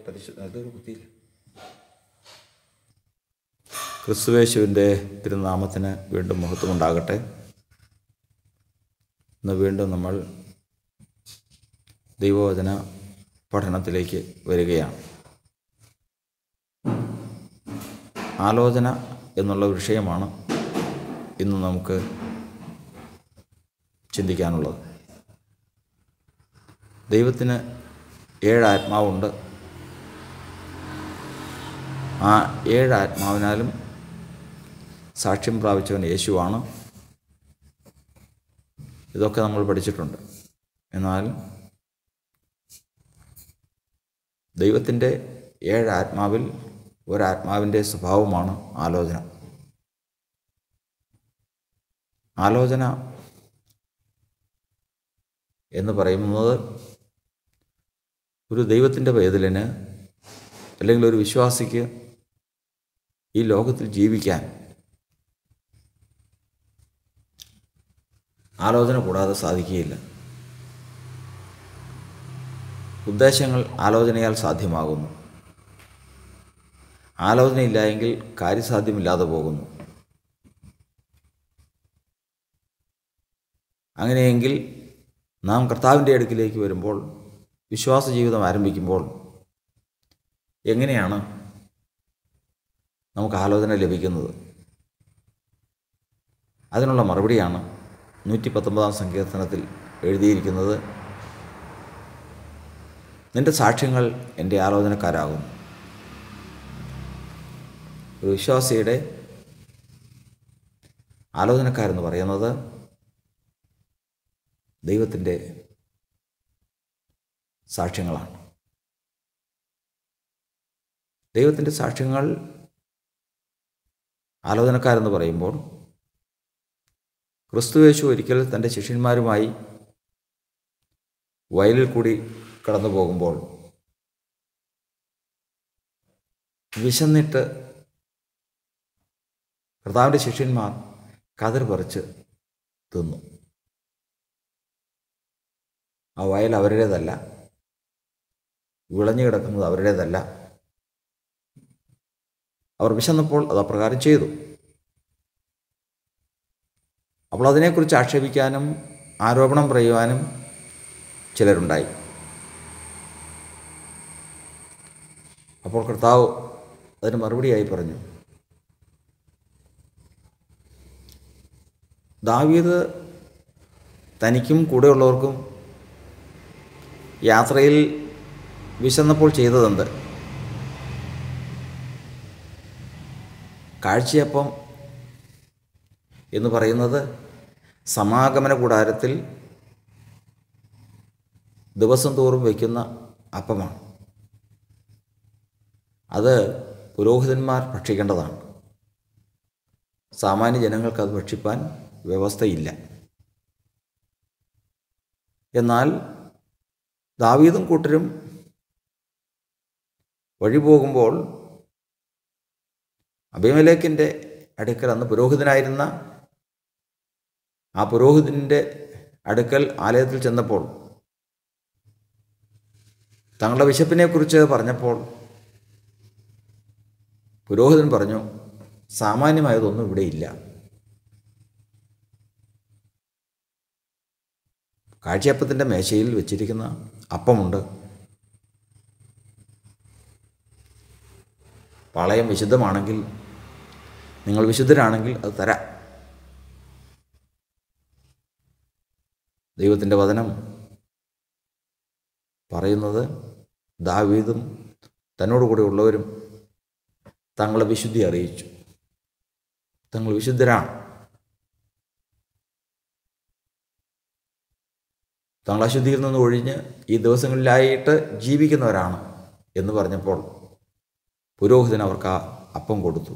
പരിശുദ്ധ അതൊരു കുത്തി ക്രിസ്തുവേശുവിൻ്റെ തിരുനാമത്തിന് വീണ്ടും മഹത്വമുണ്ടാകട്ടെ ഇന്ന് വീണ്ടും നമ്മൾ ദൈവവചന പഠനത്തിലേക്ക് വരികയാണ് ആലോചന എന്നുള്ള വിഷയമാണ് ഇന്ന് നമുക്ക് ചിന്തിക്കാനുള്ളത് ദൈവത്തിന് ഏഴ് ആത്മാവുണ്ട് ആ ഏഴ് ആത്മാവിനാലും സാക്ഷ്യം പ്രാപിച്ചവൻ യേശുവാണ് ഇതൊക്കെ നമ്മൾ പഠിച്ചിട്ടുണ്ട് എന്നാൽ ദൈവത്തിൻ്റെ ഏഴ് ആത്മാവിൽ ഒരാത്മാവിൻ്റെ സ്വഭാവമാണ് ആലോചന ആലോചന എന്ന് പറയുന്നത് ഒരു ദൈവത്തിൻ്റെ പൈതലിന് അല്ലെങ്കിൽ ഒരു വിശ്വാസിക്ക് ഈ ലോകത്തിൽ ജീവിക്കാൻ ആലോചന കൂടാതെ സാധിക്കുകയില്ല ഉദ്ദേശങ്ങൾ ആലോചനയാൽ സാധ്യമാകുന്നു ആലോചനയില്ല എങ്കിൽ കാര്യസാധ്യമില്ലാതെ പോകുന്നു അങ്ങനെയെങ്കിൽ നാം കർത്താവിൻ്റെ അടുക്കിലേക്ക് വരുമ്പോൾ വിശ്വാസ ജീവിതം ആരംഭിക്കുമ്പോൾ എങ്ങനെയാണ് നമുക്ക് ആലോചന ലഭിക്കുന്നത് അതിനുള്ള മറുപടിയാണ് നൂറ്റി പത്തൊമ്പതാം സങ്കീർത്തനത്തിൽ എഴുതിയിരിക്കുന്നത് നിന്റെ സാക്ഷ്യങ്ങൾ എൻ്റെ ആലോചനക്കാരാകുന്നു ഒരു വിശ്വാസിയുടെ ആലോചനക്കാരെന്ന് പറയുന്നത് ദൈവത്തിൻ്റെ സാക്ഷ്യങ്ങളാണ് ദൈവത്തിൻ്റെ സാക്ഷ്യങ്ങൾ ആലോചനക്കാരെന്ന് പറയുമ്പോൾ ക്രിസ്തുവേശു ഒരിക്കൽ തൻ്റെ ശിഷ്യന്മാരുമായി വയലിൽ കൂടി കടന്നു പോകുമ്പോൾ വിശന്നിട്ട് കർത്താവിൻ്റെ ശിഷ്യന്മാർ കതിർ പറിച്ച് തിന്നു ആ വയൽ അവരുടേതല്ല വിളഞ്ഞു കിടക്കുന്നത് അവരുടേതല്ല അവർ വിശന്നപ്പോൾ അത് അപ്രകാരം ചെയ്തു അപ്പോൾ അതിനെക്കുറിച്ച് ആക്ഷേപിക്കാനും ആരോപണം പറയുവാനും ചിലരുണ്ടായി അപ്പോൾ കർത്താവ് അതിന് മറുപടിയായി പറഞ്ഞു ദാവീദ് തനിക്കും കൂടെയുള്ളവർക്കും യാത്രയിൽ വിശന്നപ്പോൾ ചെയ്തതെന്ത് കാഴ്ചയപ്പം എന്ന് പറയുന്നത് സമാഗമന കൂടാരത്തിൽ ദിവസം തോറും വയ്ക്കുന്ന അപ്പമാണ് അത് പുരോഹിതന്മാർ ഭക്ഷിക്കേണ്ടതാണ് സാമാന്യ ജനങ്ങൾക്ക് അത് ഭക്ഷിപ്പാൻ വ്യവസ്ഥയില്ല എന്നാൽ ദാവീദും കൂട്ടരും വഴി പോകുമ്പോൾ അഭിമലേക്കിൻ്റെ അടുക്കൽ അന്ന് പുരോഹിതനായിരുന്ന ആ പുരോഹിതൻ്റെ അടുക്കൽ ആലയത്തിൽ ചെന്നപ്പോൾ തങ്ങളുടെ വിശപ്പിനെക്കുറിച്ച് പറഞ്ഞപ്പോൾ പുരോഹിതൻ പറഞ്ഞു സാമാന്യമായതൊന്നും ഇവിടെയില്ല കാഴ്ചയപ്പത്തിൻ്റെ മേശയിൽ വെച്ചിരിക്കുന്ന അപ്പമുണ്ട് പാളയം വിശുദ്ധമാണെങ്കിൽ നിങ്ങൾ വിശുദ്ധരാണെങ്കിൽ അത് തരാം ദൈവത്തിൻ്റെ വചനം പറയുന്നത് ദാവീദും തന്നോട് കൂടെ ഉള്ളവരും തങ്ങളെ വിശുദ്ധി അറിയിച്ചു തങ്ങൾ വിശുദ്ധരാണ് തങ്ങൾ അശുദ്ധിയിൽ നിന്ന് ഒഴിഞ്ഞ് ഈ ദിവസങ്ങളിലായിട്ട് ജീവിക്കുന്നവരാണ് എന്ന് പറഞ്ഞപ്പോൾ പുരോഹിതൻ അവർക്ക് ആ അപ്പം കൊടുത്തു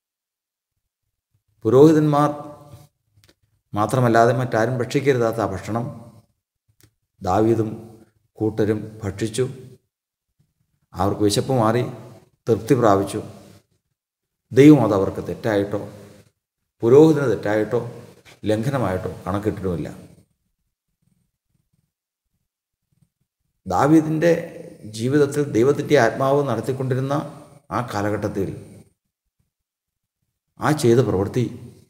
പുരോഹിതന്മാർ മാത്രമല്ലാതെ മറ്റാരും ഭക്ഷിക്കരുതാത്ത ആ ഭക്ഷണം ദാവീദും കൂട്ടരും ഭക്ഷിച്ചു അവർക്ക് വിശപ്പ് മാറി തൃപ്തി പ്രാപിച്ചു ദൈവം അത് അവർക്ക് തെറ്റായിട്ടോ പുരോഹിതന് തെറ്റായിട്ടോ ലംഘനമായിട്ടോ കണക്കിട്ടിട്ടുമില്ല ദാവീദിൻ്റെ ജീവിതത്തിൽ ദൈവത്തിൻ്റെ ആത്മാവ് നടത്തിക്കൊണ്ടിരുന്ന ആ കാലഘട്ടത്തിൽ ആ ചെയ്ത പ്രവൃത്തി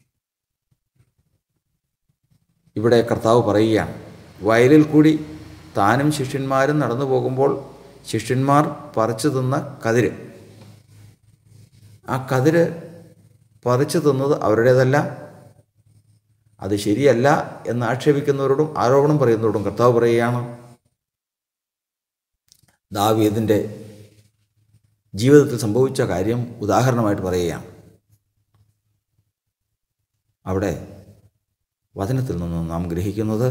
ഇവിടെ കർത്താവ് പറയുകയാണ് വയലിൽ കൂടി താനും ശിഷ്യന്മാരും നടന്നു പോകുമ്പോൾ ശിഷ്യന്മാർ പറിച്ചു തിന്ന കതിര് ആ കതിര് പറിച്ചു തിന്നത് അവരുടേതല്ല അത് ശരിയല്ല എന്ന് ആക്ഷേപിക്കുന്നവരോടും ആരോപണം പറയുന്നവരോടും കർത്താവ് പറയുകയാണ് ദാവീദിൻ്റെ ജീവിതത്തിൽ സംഭവിച്ച കാര്യം ഉദാഹരണമായിട്ട് പറയുകയാണ് അവിടെ വചനത്തിൽ നിന്നും നാം ഗ്രഹിക്കുന്നത്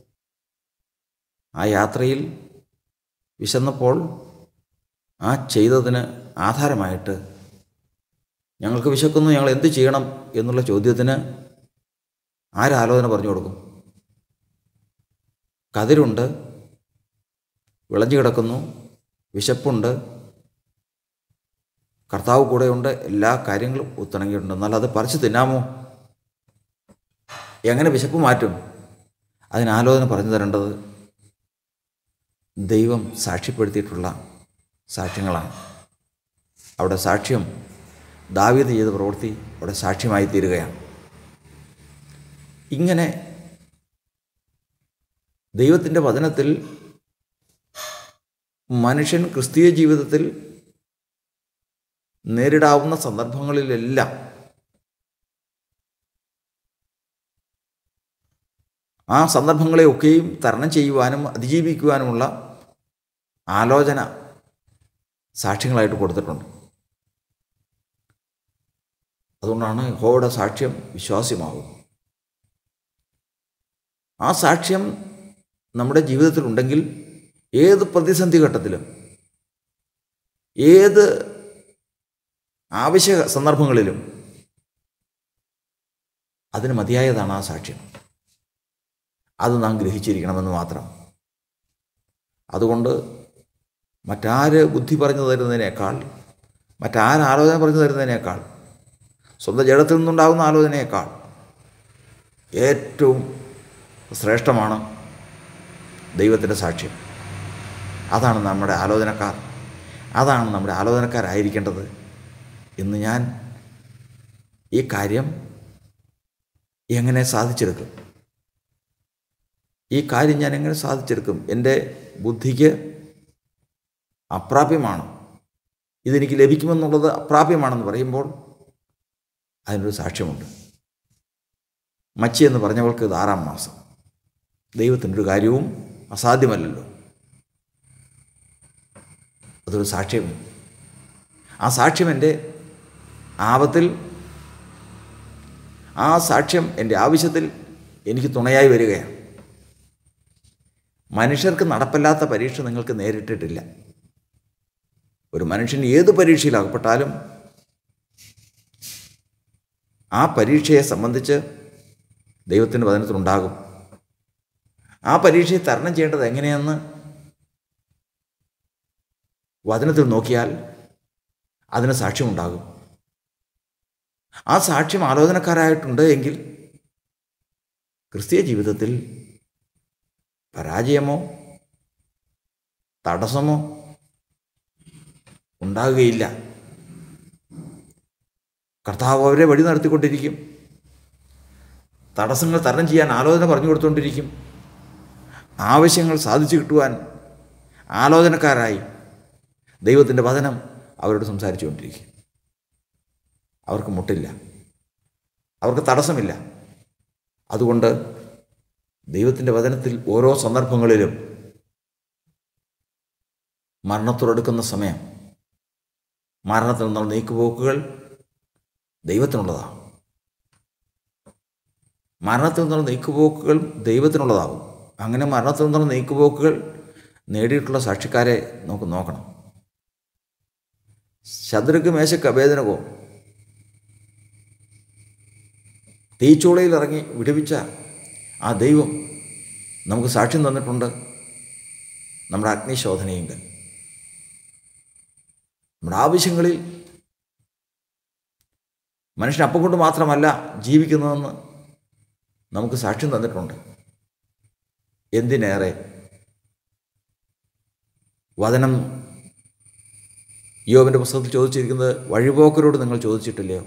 ആ യാത്രയിൽ വിശന്നപ്പോൾ ആ ചെയ്തതിന് ആധാരമായിട്ട് ഞങ്ങൾക്ക് വിശക്കുന്നു ഞങ്ങൾ എന്ത് ചെയ്യണം എന്നുള്ള ചോദ്യത്തിന് ആരാലോചന പറഞ്ഞു കൊടുക്കും കതിരുണ്ട് വിളഞ്ഞു കിടക്കുന്നു വിശപ്പുണ്ട് കർത്താവ് കൂടെയുണ്ട് എല്ലാ കാര്യങ്ങളും ഒത്തിണങ്ങിയിട്ടുണ്ട് എന്നാൽ അത് പറിച്ചു തിന്നാമോ എങ്ങനെ വിശപ്പ് മാറ്റും അതിന് ആലോചന പറഞ്ഞു തരേണ്ടത് ദൈവം സാക്ഷ്യപ്പെടുത്തിയിട്ടുള്ള സാക്ഷ്യങ്ങളാണ് അവിടെ സാക്ഷ്യം ദാവീദ് ചെയ്ത പ്രവൃത്തി അവിടെ സാക്ഷ്യമായി തീരുകയാണ് ഇങ്ങനെ ദൈവത്തിൻ്റെ വചനത്തിൽ മനുഷ്യൻ ക്രിസ്തീയ ജീവിതത്തിൽ നേരിടാവുന്ന സന്ദർഭങ്ങളിലെല്ലാം ആ സന്ദർഭങ്ങളെയൊക്കെയും തരണം ചെയ്യുവാനും അതിജീവിക്കുവാനുമുള്ള ആലോചന സാക്ഷ്യങ്ങളായിട്ട് കൊടുത്തിട്ടുണ്ട് അതുകൊണ്ടാണ് യഹോവയുടെ സാക്ഷ്യം വിശ്വാസ്യമാകും ആ സാക്ഷ്യം നമ്മുടെ ജീവിതത്തിലുണ്ടെങ്കിൽ ഏത് പ്രതിസന്ധി ഘട്ടത്തിലും ഏത് ആവശ്യ സന്ദർഭങ്ങളിലും അതിന് മതിയായതാണ് ആ സാക്ഷ്യം അത് നാം ഗ്രഹിച്ചിരിക്കണമെന്ന് മാത്രം അതുകൊണ്ട് മറ്റാര് ബുദ്ധി പറഞ്ഞു തരുന്നതിനേക്കാൾ മറ്റാര് ആലോചന പറഞ്ഞു തരുന്നതിനേക്കാൾ സ്വന്തം ജഡത്തിൽ നിന്നുണ്ടാകുന്ന ആലോചനയേക്കാൾ ഏറ്റവും ശ്രേഷ്ഠമാണ് ദൈവത്തിൻ്റെ സാക്ഷ്യം അതാണ് നമ്മുടെ ആലോചനക്കാർ അതാണ് നമ്മുടെ ആലോചനക്കാരായിരിക്കേണ്ടത് എന്ന് ഞാൻ ഈ കാര്യം എങ്ങനെ സാധിച്ചെടുക്കും ഈ കാര്യം ഞാൻ എങ്ങനെ സാധിച്ചെടുക്കും എൻ്റെ ബുദ്ധിക്ക് അപ്രാപ്യമാണ് ഇതെനിക്ക് ലഭിക്കുമെന്നുള്ളത് അപ്രാപ്യമാണെന്ന് പറയുമ്പോൾ അതിനൊരു സാക്ഷ്യമുണ്ട് മച്ചി എന്ന് പറഞ്ഞവൾക്ക് ഇത് ആറാം മാസം ദൈവത്തിൻ്റെ ഒരു കാര്യവും അസാധ്യമല്ലല്ലോ അതൊരു സാക്ഷ്യം ആ സാക്ഷ്യം എൻ്റെ ആപത്തിൽ ആ സാക്ഷ്യം എൻ്റെ ആവശ്യത്തിൽ എനിക്ക് തുണയായി വരികയാണ് മനുഷ്യർക്ക് നടപ്പില്ലാത്ത പരീക്ഷ നിങ്ങൾക്ക് നേരിട്ടിട്ടില്ല ഒരു മനുഷ്യൻ ഏത് പരീക്ഷയിൽ അകപ്പെട്ടാലും ആ പരീക്ഷയെ സംബന്ധിച്ച് ദൈവത്തിൻ്റെ വചനത്തിലുണ്ടാകും ആ പരീക്ഷയെ തരണം ചെയ്യേണ്ടത് എങ്ങനെയെന്ന് വചനത്തിൽ നോക്കിയാൽ അതിന് സാക്ഷ്യമുണ്ടാകും ആ സാക്ഷ്യം ആലോചനക്കാരായിട്ടുണ്ട് എങ്കിൽ ക്രിസ്തീയ ജീവിതത്തിൽ പരാജയമോ തടസ്സമോ ഉണ്ടാകുകയില്ല കർത്താവ് അവരെ വഴി നടത്തിക്കൊണ്ടിരിക്കും തടസ്സങ്ങൾ തരണം ചെയ്യാൻ ആലോചന പറഞ്ഞു കൊടുത്തുകൊണ്ടിരിക്കും ആവശ്യങ്ങൾ സാധിച്ചു കിട്ടുവാൻ ആലോചനക്കാരായി ദൈവത്തിൻ്റെ വചനം അവരോട് സംസാരിച്ചു കൊണ്ടിരിക്കും അവർക്ക് മുട്ടില്ല അവർക്ക് തടസ്സമില്ല അതുകൊണ്ട് ദൈവത്തിൻ്റെ വചനത്തിൽ ഓരോ സന്ദർഭങ്ങളിലും മരണത്തോടെടുക്കുന്ന സമയം മരണത്തിൽ നിന്നുള്ള നീക്കുപോക്കുകൾ ദൈവത്തിനുള്ളതാണ് മരണത്തിൽ നിന്നുള്ള നീക്കുപോക്കുകൾ ദൈവത്തിനുള്ളതാകും അങ്ങനെ മരണത്തിൽ നിന്നുള്ള നീക്കുപോക്കുകൾ നേടിയിട്ടുള്ള സാക്ഷിക്കാരെ നമുക്ക് നോക്കണം ശത്രുക്ക് മേശക്ക് അഭേദനകോ തീച്ചൂളയിൽ ഇറങ്ങി വിടുവിച്ച ആ ദൈവം നമുക്ക് സാക്ഷ്യം തന്നിട്ടുണ്ട് നമ്മുടെ അഗ്നിശോധനയെങ്കിൽ നമ്മുടെ ആവശ്യങ്ങളിൽ മനുഷ്യൻ അപ്പം കൊണ്ട് മാത്രമല്ല ജീവിക്കുന്നതെന്ന് നമുക്ക് സാക്ഷ്യം തന്നിട്ടുണ്ട് എന്തിനേറെ വചനം യോബിൻ്റെ പുസ്തകത്തിൽ ചോദിച്ചിരിക്കുന്നത് വഴിപോക്കരോട് നിങ്ങൾ ചോദിച്ചിട്ടില്ലയോ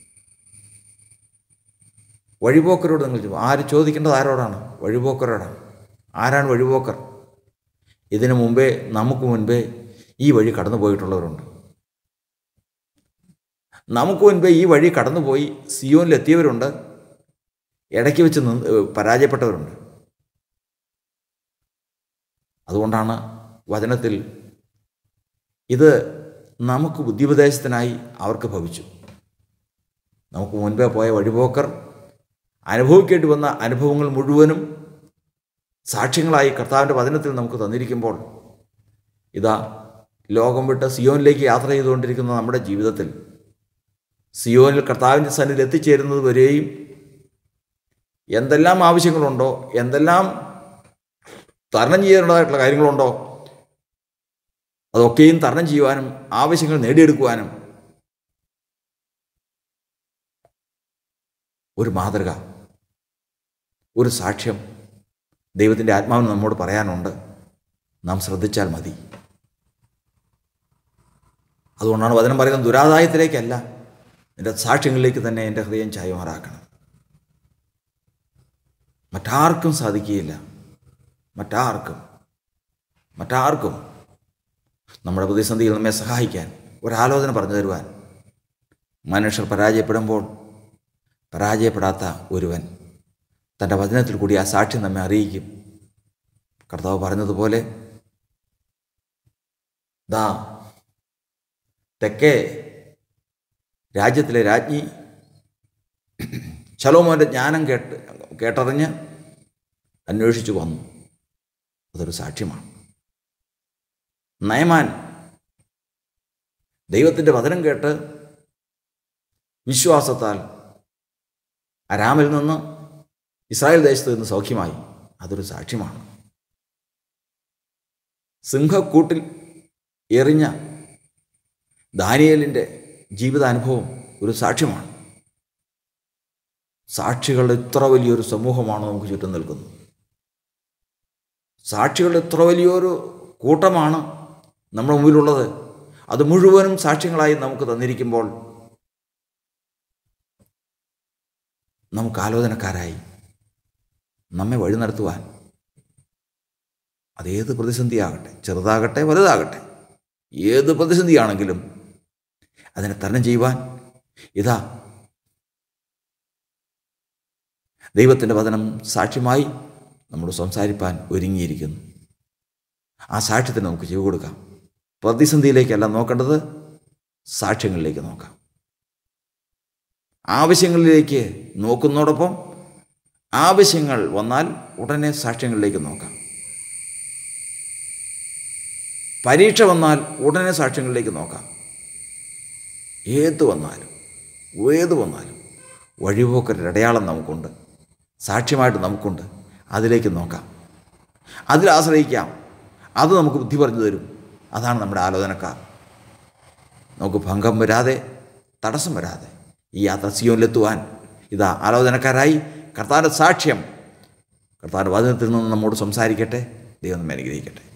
വഴിപോക്കരോട് നിങ്ങൾ ചോ- ആര് ചോദിക്കേണ്ടത് ആരോടാണ് വഴിപോക്കരോടാണ് ആരാണ് വഴിപോക്കർ ഇതിനു മുമ്പേ നമുക്ക് മുൻപേ ഈ വഴി കടന്നു പോയിട്ടുള്ളവരുണ്ട് നമുക്ക് മുൻപേ ഈ വഴി കടന്നുപോയി സിയോനിലെത്തിയവരുണ്ട് ഇടയ്ക്ക് വെച്ച് നിന്ന് ഏഹ് പരാജയപ്പെട്ടവരുണ്ട് അതുകൊണ്ടാണ് വചനത്തിൽ ഇത് നമുക്ക് ബുദ്ധിപദേശത്തിനായി അവർക്ക് ഭവിച്ചു നമുക്ക് മുൻപേ പോയ വഴിപോക്കർ അനുഭവിക്കേണ്ടി വന്ന അനുഭവങ്ങൾ മുഴുവനും സാക്ഷ്യങ്ങളായി കർത്താവിൻ്റെ വചനത്തിൽ നമുക്ക് തന്നിരിക്കുമ്പോൾ ഇതാ ലോകം വിട്ട് സിയോനിലേക്ക് യാത്ര ചെയ്തുകൊണ്ടിരിക്കുന്ന നമ്മുടെ ജീവിതത്തിൽ സിയോനിൽ കർത്താവിൻ്റെ സന്നിധിയിൽ എത്തിച്ചേരുന്നത് വരെയും എന്തെല്ലാം ആവശ്യങ്ങളുണ്ടോ എന്തെല്ലാം തരണം ചെയ്യേണ്ടതായിട്ടുള്ള കാര്യങ്ങളുണ്ടോ അതൊക്കെയും തരണം ചെയ്യുവാനും ആവശ്യങ്ങൾ നേടിയെടുക്കുവാനും ഒരു മാതൃക ഒരു സാക്ഷ്യം ദൈവത്തിൻ്റെ ആത്മാവിന് നമ്മോട് പറയാനുണ്ട് നാം ശ്രദ്ധിച്ചാൽ മതി അതുകൊണ്ടാണ് വചനം പറയുന്നത് ദുരാദായത്തിലേക്കല്ല നിന്റെ സാക്ഷ്യങ്ങളിലേക്ക് തന്നെ എൻ്റെ ഹൃദയം ചായമാറാക്കണം മറ്റാർക്കും സാധിക്കുകയില്ല മറ്റാർക്കും മറ്റാർക്കും നമ്മുടെ പ്രതിസന്ധിയിൽ നമ്മെ സഹായിക്കാൻ ഒരാലോചന പറഞ്ഞു തരുവാൻ മനുഷ്യർ പരാജയപ്പെടുമ്പോൾ പരാജയപ്പെടാത്ത ഒരുവൻ തൻ്റെ വചനത്തിൽ കൂടി ആ സാക്ഷ്യം നമ്മെ അറിയിക്കും കർത്താവ് പറഞ്ഞതുപോലെ ദാ തെക്കേ രാജ്യത്തിലെ രാജ്ഞി ശലോമോൻ്റെ ജ്ഞാനം കേട്ട് കേട്ടറിഞ്ഞ് അന്വേഷിച്ചു വന്നു അതൊരു സാക്ഷ്യമാണ് നയമാൻ ദൈവത്തിൻ്റെ വചനം കേട്ട് വിശ്വാസത്താൽ അരാമിൽ നിന്ന് ഇസ്രായേൽ ദേശത്ത് നിന്ന് സൗഖ്യമായി അതൊരു സാക്ഷ്യമാണ് സിംഹക്കൂട്ടിൽ എറിഞ്ഞ ദാനിയേലിൻ്റെ ജീവിതാനുഭവം ഒരു സാക്ഷ്യമാണ് സാക്ഷികളുടെ ഇത്ര വലിയൊരു സമൂഹമാണ് നമുക്ക് ചുറ്റും നിൽക്കുന്നത് സാക്ഷികളുടെ ഇത്ര വലിയൊരു കൂട്ടമാണ് നമ്മുടെ മുമ്പിലുള്ളത് അത് മുഴുവനും സാക്ഷ്യങ്ങളായി നമുക്ക് തന്നിരിക്കുമ്പോൾ നമുക്ക് ആലോചനക്കാരായി നമ്മെ വഴി നടത്തുവാൻ അതേത് പ്രതിസന്ധിയാകട്ടെ ചെറുതാകട്ടെ വലുതാകട്ടെ ഏത് പ്രതിസന്ധിയാണെങ്കിലും അതിനെ തരണം ചെയ്യുവാൻ ഇതാ ദൈവത്തിൻ്റെ വചനം സാക്ഷ്യമായി നമ്മൾ സംസാരിപ്പാൻ ഒരുങ്ങിയിരിക്കുന്നു ആ സാക്ഷ്യത്തിന് നമുക്ക് ചെവി കൊടുക്കാം പ്രതിസന്ധിയിലേക്കല്ല നോക്കേണ്ടത് സാക്ഷ്യങ്ങളിലേക്ക് നോക്കാം ആവശ്യങ്ങളിലേക്ക് നോക്കുന്നതോടൊപ്പം ആവശ്യങ്ങൾ വന്നാൽ ഉടനെ സാക്ഷ്യങ്ങളിലേക്ക് നോക്കാം പരീക്ഷ വന്നാൽ ഉടനെ സാക്ഷ്യങ്ങളിലേക്ക് നോക്കാം ഏത് വന്നാലും ഏത് വന്നാലും വഴിപോക്കരുടെ അടയാളം നമുക്കുണ്ട് സാക്ഷ്യമായിട്ട് നമുക്കുണ്ട് അതിലേക്ക് നോക്കാം അതിൽ ആശ്രയിക്കാം അത് നമുക്ക് ബുദ്ധി പറഞ്ഞു തരും അതാണ് നമ്മുടെ ആലോചനക്കാർ നമുക്ക് ഭംഗം വരാതെ തടസ്സം വരാതെ ഈ യാത്ര സിയോനിലെത്തുവാൻ ഇതാ ആലോചനക്കാരായി കർത്താവിൻ്റെ സാക്ഷ്യം കർത്താവിൻ്റെ വചനത്തിൽ നിന്ന് നമ്മോട് സംസാരിക്കട്ടെ ദൈവം നമ്മെ അനുഗ്രഹിക്കട്ടെ